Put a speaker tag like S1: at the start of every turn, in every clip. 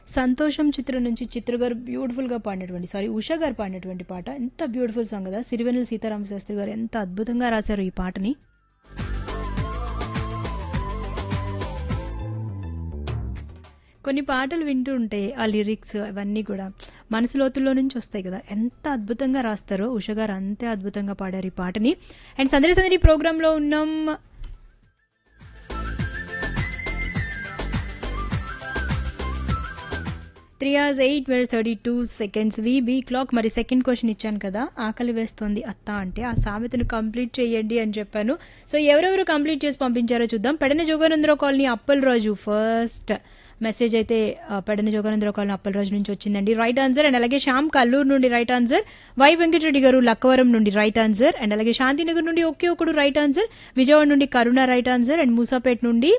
S1: సంతోషం చిత్రం నుంచి చిత్ర గారు బ్యూటిఫుల్గా పాడినటువంటి సారీ ఉషా గారు పాడినటువంటి పాట ఎంత బ్యూటిఫుల్ సాంగ్ కదా సిరివెన్నెల సీతారామ శాస్త్రి గారు ఎంత అద్భుతంగా రాశారు ఈ పాటని కొన్ని పాటలు వింటూ ఉంటే ఆ లిరిక్స్ అవన్నీ కూడా మనసు లోతుల్లో నుంచి వస్తాయి కదా ఎంత అద్భుతంగా రాస్తారో ఉష గారు అంతే అద్భుతంగా పాడారు ఈ పాటని అండ్ సందడి సందడి ప్రోగ్రాంలో ఉన్నాం three hours eight minutes thirty two seconds బీ క్లాక్ మరి సెకండ్ క్వశ్చన్ ఇచ్చాను కదా ఆకలి వేస్తోంది అత్త అంటే ఆ సామెతను కంప్లీట్ చేయండి అని చెప్పాను సో ఎవరెవరు కంప్లీట్ చేసి పంపించారో చూద్దాం Pedana Joganandarao colony Appal Raju first message అయితే ఆ, పెడన జోగానందరావు కాలనీ అప్పల్ రాజు నుంచి వచ్చిందండి రైట్ ఆన్సర్ అండ్ అలాగే శ్యామ్ కల్లూరు నుండి రైట్ ఆన్సర్ వై వెంకటరెడ్డి గారు లక్కవరం నుండి రైట్ ఆన్సర్ అండ్ అలాగే శాంతినగర్ నుండి ఒకే ఒకడు రైట్ ఆన్సర్ విజయవాడ నుండి Karuna right answer and Moosapet నుండి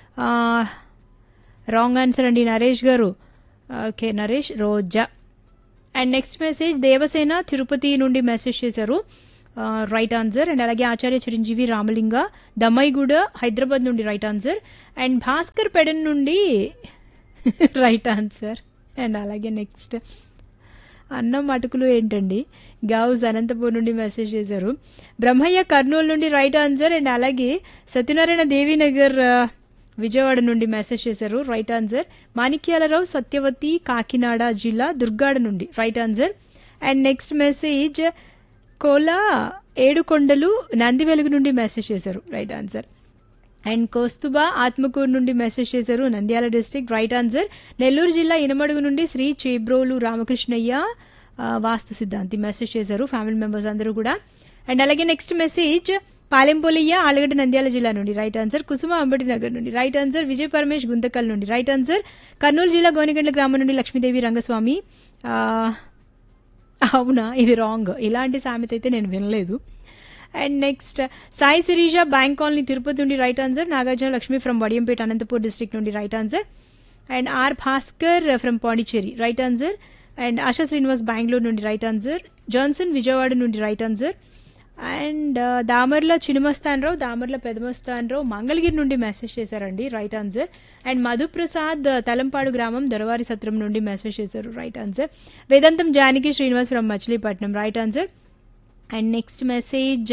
S1: రాంగ్ ఆన్సర్ అండి Naresh garu okay Naresh Roja and next message Devasena Tirupati నుండి మెసేజ్ చేశారు రైట్ ఆన్సర్ అండ్ అలాగే ఆచార్య చిరంజీవి రామలింగ దమ్మైగూడ హైదరాబాద్ నుండి right answer and Bhaskar Pedana నుండి రైట్ ఆన్సర్ అండ్ అలాగే నెక్స్ట్ అన్నం అటుకులు ఏంటండి గౌస్ అనంతపూర్ నుండి మెసేజ్ చేశారు బ్రహ్మయ్య కర్నూలు నుండి రైట్ ఆన్సర్ అండ్ అలాగే సత్యనారాయణ దేవీనగర్ ఆ, విజయవాడ నుండి మెసేజ్ చేశారు రైట్ ఆన్సర్ మాణిక్యాలరావు సత్యవతి కాకినాడ జిల్లా దుర్గాడ నుండి right answer and next message Kola Yedukondalu Nandi Velugu నుండి మెసేజ్ చేశారు right answer and Kostuba Atmakur నుండి మెసేజ్ చేశారు Nandyal district right answer Nellore జిల్లా ఇనమడుగు నుండి శ్రీ చేబ్రోలు రామకృష్ణయ్య ఆ, వాస్తు సిద్ధాంతి మెసేజ్ చేశారు ఫ్యామిలీ మెంబర్స్ అందరూ కూడా అండ్ అలాగే నెక్స్ట్ మెసేజ్ పాలెంపోలయ్య ఆలగడ్డ నంద్యాల జిల్లా నుండి రైట్ ఆన్సర్ కుసుమ అంబటి నగర్ నుండి రైట్ ఆన్సర్ విజయ్ పరమేష్ గుంతకల్ నుండి రైట్ ఆన్సర్ కర్నూలు జిల్లా గోనిగండ్ల గ్రామం నుండి లక్ష్మీదేవి రంగస్వామి ఆ, అవునా ఇది రాంగ్ ఇలాంటి సామెత అయితే నేను వినలేదు and next Sai Sirisha bank colony Tirupati నుండి right answer Nagarjuna Lakshmi from Vadiyampeta Anantapur district నుండి right answer and R Bhaskar from Pondicherry right answer and Asha Srinivas Bengaluru నుండి రైట్ ఆన్సర్ జాన్సన్ విజయవాడ నుండి right answer and Damarla Chinamastanarao Damarla Pedamastanarao Mangalagiri నుండి మెసేజ్ చేశారండి right answer and Madhuprasad Talampadu గ్రామం దొరవారి సత్రం నుండి మెసేజ్ చేశారు right answer Vedantam Janaki Srinivas from Machilipatnam right answer and next message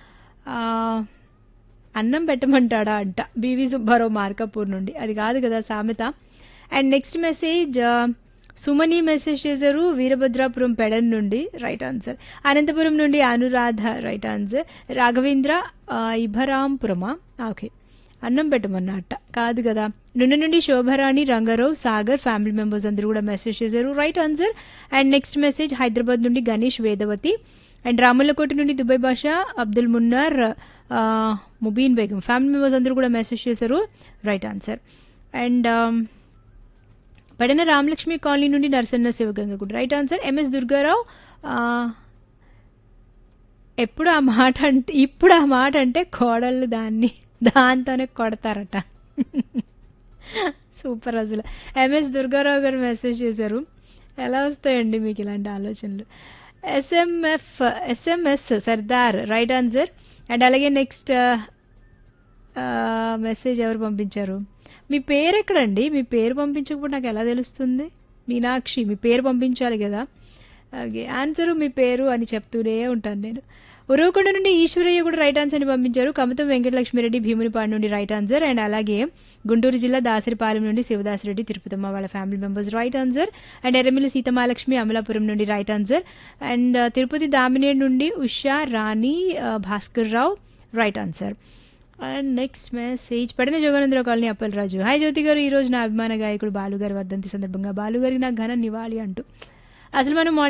S1: అన్నం పెట్టమంటాడా అంట బీవీ సుబ్బారావు మార్కాపూర్ నుండి అది కాదు కదా సామెత and next message Sumani message చేశారు వీరభద్రాపురం పెడన్ నుండి రైట్ ఆన్సర్ అనంతపురం నుండి అనురాధ రైట్ ఆన్సర్ రాఘవేంద్ర ఆ, ఇభరాంపురమా ఓకే అన్నం పెట్టమన్నట్ట కాదు కదా నుండి నుండి శోభరాణి రంగారావు సాగర్ ఫ్యామిలీ మెంబర్స్ అందరూ కూడా మెసేజ్ చేశారు right answer and next message Hyderabad నుండి గణేష్ వేదవతి అండ్ రాములకోట నుండి దుబాయ్ బాషా అబ్దుల్ మున్నార్ ఆ, ముబీన్ బేగం ఫ్యామిలీ మెంబర్స్ అందరూ కూడా మెసేజ్ చేశారు రైట్ ఆన్సర్ అండ్ పడిన రామలక్ష్మి కాలనీ నుండి నరసన్న శివగంగ కూడా రైట్ ఆన్సర్ ఎంఎస్ దుర్గారావు ఆ, ఎప్పుడు ఆ మాట అంటే ఇప్పుడు ఆ మాట అంటే కోడళ్ళు దాన్ని దాంతోనే కొడతారట సూపర్ అసలు ఎంఎస్ దుర్గారావు గారు మెసేజ్ చేశారు ఎలా వస్తాయండి మీకు ఇలాంటి ఆలోచనలు SMF SMS Sardar right answer and అలాగే నెక్స్ట్ మెసేజ్ ఎవరు పంపించారు మీ పేరు ఎక్కడండి మీ పేరు పంపించకపోతే నాకు ఎలా తెలుస్తుంది మీనాక్షి మీ పేరు పంపించాలి కదా ఓకే ఆన్సర్ మీ పేరు అని చెప్తూనే ఉంటాను నేను ఉరవకొండ నుండి ఈశ్వరయ్య కూడా రైట్ ఆన్సర్ అని పంపించారు కమతం వెంకటలక్ష్మిరెడ్డి భీమునిపాడు నుండి రైట్ ఆన్సర్ అండ్ అలాగే గుంటూరు జిల్లా దాసరిపాలెం నుండి శివదాసరెడ్డి తిరుపతమ్మ వాళ్ళ family members right answer and Errammilli Seethamalakshmi Amalapuram నుండి right answer and Tirupati Damineedu నుండి ఉషా రాణి ఆ, Bhaskar Rao right answer and next message పడిన జోగానందరావు కాలనీ అప్పలరాజు హాయ్ జ్యోతి గారు ఈ రోజు నా అభిమాన గాయకుడు బాలుగారి వర్ధంతి సందర్భంగా బాలుగారికి నాకు ఘన నివాళి అంటూ అసలు మనం